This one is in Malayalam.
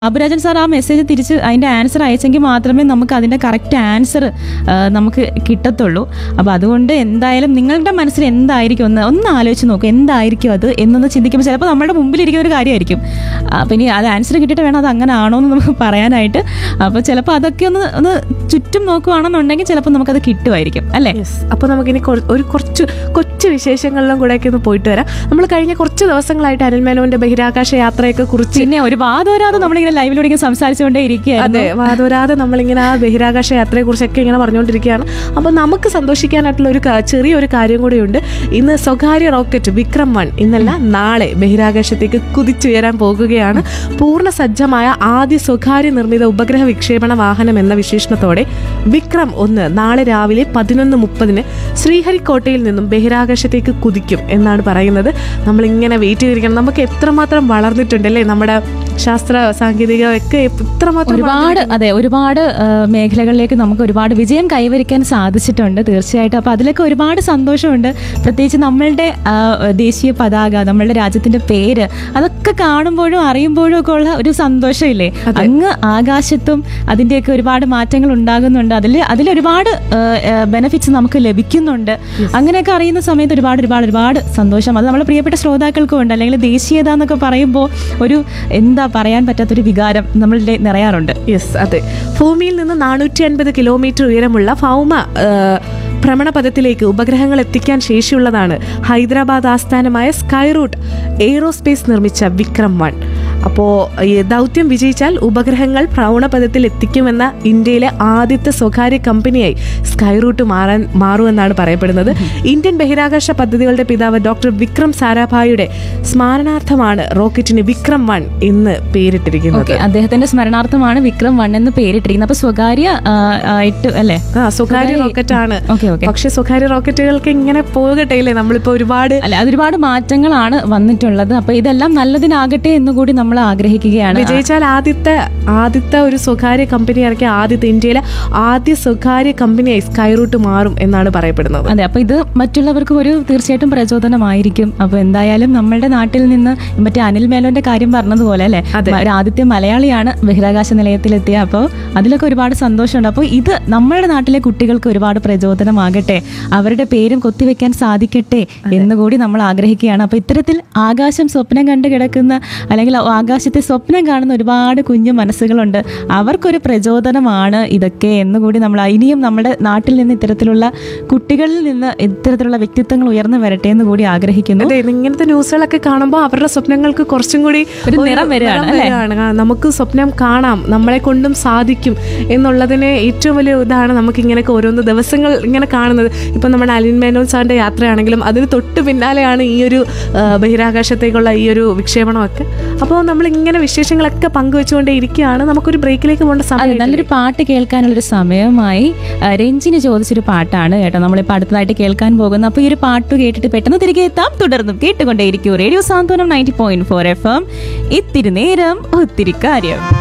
അബുരാജൻ സാർ ആ മെസ്സേജ് തിരിച്ച് അതിൻ്റെ ആൻസർ അയച്ചെങ്കിൽ മാത്രമേ നമുക്ക് അതിൻ്റെ കറക്റ്റ് ആൻസർ നമുക്ക് കിട്ടത്തുള്ളൂ അപ്പോൾ അതുകൊണ്ട് എന്തായാലും നിങ്ങളുടെ മനസ്സിൽ എന്തായിരിക്കും ഒന്ന് ഒന്ന് ആലോചിച്ച് നോക്കുക എന്തായിരിക്കും അത് എന്നൊന്ന് ചിന്തിക്കുമ്പോൾ ചിലപ്പോൾ നമ്മുടെ മുമ്പിലിരിക്കുന്ന ഒരു കാര്യമായിരിക്കും അപ്പം ഇനി അത് ആൻസർ കിട്ടിയിട്ട് വേണം അത് അങ്ങനെ ആണോ എന്ന് നമുക്ക് പറയാനായിട്ട് അപ്പോൾ ചിലപ്പോൾ അതൊക്കെ ഒന്ന് ഒന്ന് ചുറ്റും നോക്കുകയാണെന്നുണ്ടെങ്കിൽ ചിലപ്പോൾ നമുക്കത് കിട്ടുമായിരിക്കും അല്ലേ യെസ് അപ്പോൾ നമുക്കിനി കൊ- ഒരു കുറച്ച് കൊച്ചു വിശേഷങ്ങളിലും കൂടെയൊക്കെ ഒന്ന് പോയിട്ട് വരാം നമ്മൾ കഴിഞ്ഞ കുറച്ച് ദിവസങ്ങളായിട്ട് അനിൽ മേനോന്റെ ബഹിരാകാശ യാത്രയൊക്കെ കുറിച്ച് പിന്നെ ഒരുപാട് ഒരാതെ നമ്മളിങ്ങനെ ലൈവിലൂടെ ഇങ്ങനെ സംസാരിച്ചുകൊണ്ടേ ഇരിക്കുകയായിരുന്നു അതെ വാദോരാതെ നമ്മളിങ്ങനെ ആ ബഹിരാകാശ യാത്രയെ കുറിച്ചൊക്കെ ഇങ്ങനെ പറഞ്ഞുകൊണ്ടിരിക്കുകയാണ് അപ്പോൾ നമുക്ക് സന്തോഷിക്കാനായിട്ടുള്ള ഒരു ക- ചെറിയൊരു കാര്യം കൂടിയുണ്ട് ഇന്ന് സ്വകാര്യ റോക്കറ്റ് വിക്രം വൺ ഇന്നല്ല നാളെ ബഹിരാകാശത്തേക്ക് കുതിച്ചുയരാൻ പോകുകയാണ് പൂർണ്ണ സജ്ജമായ ആദ്യ സ്വകാര്യ നിർമ്മിത ഉപഗ്രഹ വിക്ഷേപണ വാഹനം എന്ന വിശേഷണത്തോടെ വിക്രം ഒന്ന് നാളെ രാവിലെ പതിനൊന്ന് മുപ്പതിന് ശ്രീഹരിക്കോട്ടയിൽ നിന്നും ബഹിരാകാശത്തേക്ക് കുതിക്കും എന്നാണ് പറയുന്നത് നമ്മളിങ്ങനെ വെയിറ്റ് ചെയ്തിരിക്കണം നമുക്ക് എത്രമാത്രം വളർന്നിട്ടുണ്ട് അല്ലേ നമ്മുടെ ശാസ്ത്ര സാങ്കേതിക ഒക്കെ ഇത്രമാത്രം ഒരുപാട് അതെ ഒരുപാട് ആ, മേഖലകളിലേക്ക് നമുക്ക് ഒരുപാട് വിജയം കൈവരിക്കാൻ സാധിച്ചിട്ടുണ്ട് തീർച്ചയായിട്ടും അപ്പോൾ അതിലൊക്കെ ഒരുപാട് സന്തോഷമുണ്ട് പ്രത്യേകിച്ച് നമ്മളുടെ ആ, ദേശീയ പതാക നമ്മളുടെ രാജ്യത്തിന്റെ പേര് അതൊക്കെ കാണുമ്പോഴും അറിയുമ്പോഴും ഒക്കെ ഉള്ള ഒരു സന്തോഷമില്ലേ അങ്ങ് ആകാശത്തും അതിന്റെയൊക്കെ ഒരുപാട് മാറ്റങ്ങൾ ഉണ്ടാകുന്നുണ്ട് അതിൽ അതിലൊരുപാട് ബെനിഫിറ്റ്സ് നമുക്ക് ലഭിക്കുന്നുണ്ട് അങ്ങനെയൊക്കെ അറിയുന്ന സമയത്ത് ഒരുപാട് ഒരുപാട് ഒരുപാട് സന്തോഷം അത് നമ്മുടെ പ്രിയപ്പെട്ട ശ്രോതാക്കൾക്കും ഉണ്ട് അല്ലെങ്കിൽ ദേശീയത എന്നൊക്കെ പറയുമ്പോൾ ഒരു എന്താ പറയാൻ പറ്റാത്തൊരു വികാരം നമ്മളുടെ നിറയാറുണ്ട് യെസ് അതെ ഭൂമിയിൽ നിന്ന് നാനൂറ്റി അൻപത് കിലോമീറ്റർ ഉയരമുള്ള ഭൗമ ആ, ഭ്രമണപഥത്തിലേക്ക് ഉപഗ്രഹങ്ങൾ എത്തിക്കാൻ ശേഷിയുള്ളതാണ് ഹൈദരാബാദ് ആസ്ഥാനമായ സ്കൈ റൂട്ട് എയ്റോസ്പേസ് നിർമ്മിച്ച വിക്രം വൺ അപ്പോൾ ഈ ദൗത്യം വിജയിച്ചാൽ ഉപഗ്രഹങ്ങൾ ഭ്രമണപഥത്തിൽ എത്തിക്കുമെന്ന ഇന്ത്യയിലെ ആദ്യത്തെ സ്വകാര്യ കമ്പനിയായി സ്കൈ റൂട്ട് മാറാൻ മാറുമെന്നാണ് പറയപ്പെടുന്നത് ഇന്ത്യൻ ബഹിരാകാശ പദ്ധതികളുടെ പിതാവ് ഡോക്ടർ വിക്രം സാരാഭായിയുടെ സ്മരണാർത്ഥമാണ് റോക്കറ്റിന് വിക്രം വൺ എന്ന് പേരിട്ടിരിക്കുന്നത് ഓക്കെ അദ്ദേഹത്തിന്റെ സ്മരണാർത്ഥമാണ് വിക്രം വൺ എന്ന് പേരിട്ടിരിക്കുന്നത് അപ്പൊ സ്വകാര്യ ആ, ആയിട്ട് അല്ലേ ആ സ്വകാര്യ റോക്കറ്റ് ആണ് ഓക്കെ ഓക്കെ പക്ഷെ സ്വകാര്യ റോക്കറ്റുകൾക്ക് ഇങ്ങനെ പോകട്ടെ ഇല്ലേ നമ്മളിപ്പോ ഒരുപാട് അല്ല അതൊരുപാട് മാറ്റങ്ങളാണ് വന്നിട്ടുള്ളത് അപ്പൊ ഇതെല്ലാം നല്ലതിനാകട്ടെ എന്ന് കൂടി നമ്മൾ ആഗ്രഹിക്കുകയാണ് വിജയിച്ചാൽ ആദ്യത്തെ ആദ്യത്തെ ഒരു സ്വകാര്യ കമ്പനി ഇറക്കിയ ആദ്യത്തെ ഇന്ത്യയിലെ ആദ്യ സ്വകാര്യ കമ്പനിയായി സ്കൈ റൂട്ട് മാറും എന്നാണ് പറയപ്പെടുന്നത് അതെ അപ്പൊ ഇത് മറ്റുള്ളവർക്കും ഒരു തീർച്ചയായിട്ടും പ്രചോദനമായിരിക്കും അപ്പൊ എന്തായാലും നമ്മളുടെ നാട്ടിൽ നിന്ന് മറ്റേ അനിൽ മേനോന്റെ കാര്യം പറഞ്ഞതുപോലെ അല്ലെ അതെ. ഒരു ആദ്യത്തെ മലയാളിയാണ് ബഹിരാകാശ നിലയത്തിലെത്തിയ അപ്പോൾ അതിലൊക്കെ ഒരുപാട് സന്തോഷമുണ്ട് അപ്പോൾ ഇത് നമ്മളുടെ നാട്ടിലെ കുട്ടികൾക്ക് ഒരുപാട് പ്രചോദനമാകട്ടെ അവരുടെ പേരും കൊത്തിവെക്കാൻ സാധിക്കട്ടെ എന്നുകൂടി നമ്മൾ ആഗ്രഹിക്കുകയാണ് അപ്പോൾ ഇത്തരത്തിൽ ആകാശം സ്വപ്നം കണ്ടു കിടക്കുന്ന അല്ലെങ്കിൽ ആകാശത്തെ സ്വപ്നം കാണുന്ന ഒരുപാട് കുഞ്ഞു മനസ്സുകളുണ്ട് അവർക്കൊരു പ്രചോദനമാണ് ഇതൊക്കെ എന്നുകൂടി നമ്മൾ ഇനിയും നമ്മുടെ നാട്ടിൽ നിന്ന് ഇത്തരത്തിലുള്ള കുട്ടികളിൽ നിന്ന് ഇത്തരത്തിലുള്ള വ്യക്തിത്വങ്ങൾ ഉയർന്നു വരട്ടെ എന്ന് കൂടി ആഗ്രഹിക്കുന്നു അതെ ഇങ്ങനത്തെ ന്യൂസുകളൊക്കെ കാണുമ്പോൾ അവരുടെ സ്വപ്നങ്ങൾക്ക് കുറച്ചും കൂടി ഒരു നിറം വരികയാണ്, നിറം വരികയാണ്. ആ, നമുക്ക് സ്വപ്നം കാണാം നമ്മളെ കൊണ്ടും സാധിക്കും എന്നുള്ളതിന് ഏറ്റവും വലിയ ഇതാണ് നമുക്ക് ഇങ്ങനെയൊക്കെ ഓരോന്ന് ദിവസങ്ങൾ ഇങ്ങനെ കാണുന്നത് ഇപ്പം നമ്മുടെ അലിൻ മേനോൻ സാറിന്റെ യാത്രയാണെങ്കിലും അതിന് തൊട്ട് പിന്നാലെയാണ് ഈ ഒരു ആ, ബഹിരാകാശത്തേക്കുള്ള ഈ ഒരു വിക്ഷേപണമൊക്കെ അപ്പോൾ നമ്മൾ ഇങ്ങനെ വിശേഷങ്ങളൊക്കെ പങ്കുവെച്ചുകൊണ്ടേ ഇരിക്കുകയാണ് നമുക്കൊരു ബ്രേക്കിലേക്ക് പോകേണ്ട അതെ സമയം നല്ലൊരു പാട്ട് കേൾക്കാനുള്ളൊരു സമയമായി ആ, രഞ്ജിനി ചോദിച്ചൊരു പാട്ടാണ് കേട്ടോ നമ്മളിപ്പോൾ അടുത്തതായിട്ട് കേൾക്കാൻ പോകുന്നത് അപ്പോൾ ഈ ഒരു പാട്ട് കേട്ടിട്ട് പെട്ടെന്ന് തിരികെ എത്താം തുടർന്നും കേട്ടുകൊണ്ടേയിരിക്കും radio Santhwanam ninety point four F M ഇത്തിരി നേരം ഒത്തിരി കാര്യം